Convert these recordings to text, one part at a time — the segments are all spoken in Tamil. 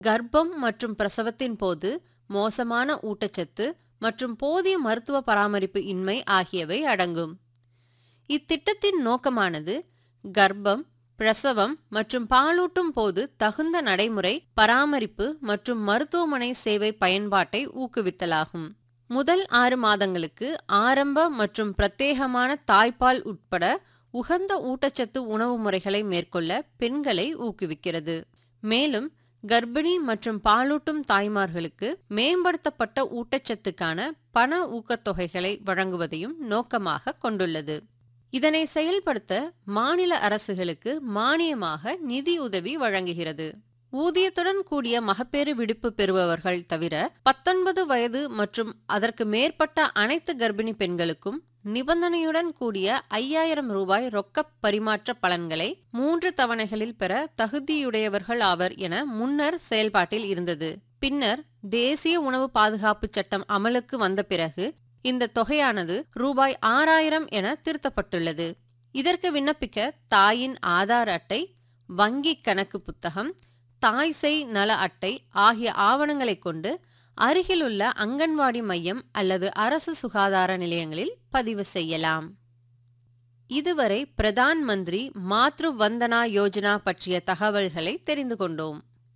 கர்ப்பம் மற்றும் பிரசவத்தின் போது மோசமான ஊட்டச்சத்து மற்றும் போதிய மருத்துவ பராமரிப்பு இன்மை ஆகியவை அடங்கும் இத்திட்டத்தின் நோக்கமானது கர்ப்பம் பிரசவம் மற்றும் பாலூட்டும் போது தகுந்த நடைமுறை பராமரிப்பு மற்றும் மருத்துவமனை சேவை பயன்பாட்டை ஊக்குவித்தலாகும் முதல் ஆறு மாதங்களுக்கு ஆரம்ப மற்றும் பிரத்யேகமான தாய்ப்பால் உட்பட உகந்த ஊட்டச்சத்து உணவு முறைகளை மேற்கொள்ள பெண்களை ஊக்குவிக்கிறது மேலும் கர்ப்பிணி மற்றும் பாலூட்டும் தாய்மார்களுக்கு மேம்படுத்தப்பட்ட ஊட்டச்சத்துக்கான பண ஊக்கத்தொகைகளை வழங்குவதையும் நோக்கமாக கொண்டுள்ளது இதனை செயல்படுத்த மாநில அரசுகளுக்கு மானியமாக நிதி உதவி வழங்குகிறது ஊதியத்துடன் கூடிய மகப்பேறு விடுப்பு பெறுபவர்கள் தவிர பத்தொன்பது வயது மற்றும் அதற்கு மேற்பட்ட அனைத்து கர்ப்பிணி பெண்களுக்கும் நிபந்தனையுடன் கூடிய ஐயாயிரம் ரூபாய் ரொக்க பரிமாற்ற பலன்களை மூன்று தவணைகளில் பெற தகுதியுடையவர்கள் ஆவர் என முன்னர் செயல்பாட்டில் இருந்தது பின்னர் தேசிய உணவு பாதுகாப்பு சட்டம் அமலுக்கு வந்த பிறகு இந்த தொகையானது ரூபாய் ஆறாயிரம் என திருத்தப்பட்டுள்ளது இதற்கு விண்ணப்பிக்க தாயின் ஆதார் அட்டை வங்கி கணக்கு புத்தகம் தாய் செய் நல அட்டை ஆகிய ஆவணங்களைக் கொண்டு அருகிலுள்ள அங்கன்வாடி மையம் அல்லது அரசு சுகாதார நிலையங்களில் பதிவு செய்யலாம் இதுவரை பிரதான் மந்திரி மாத்ரு வந்தனா யோஜனா பற்றிய தகவல்களை தெரிந்து கொண்டோம்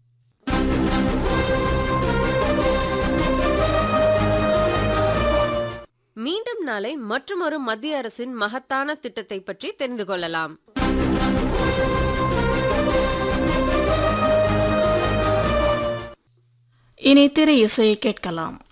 மீண்டும் நாளை மற்றுமொரு மத்திய அரசின் மகத்தான திட்டத்தை பற்றி தெரிந்து கொள்ளலாம் இனி திரை இசையை கேட்கலாம்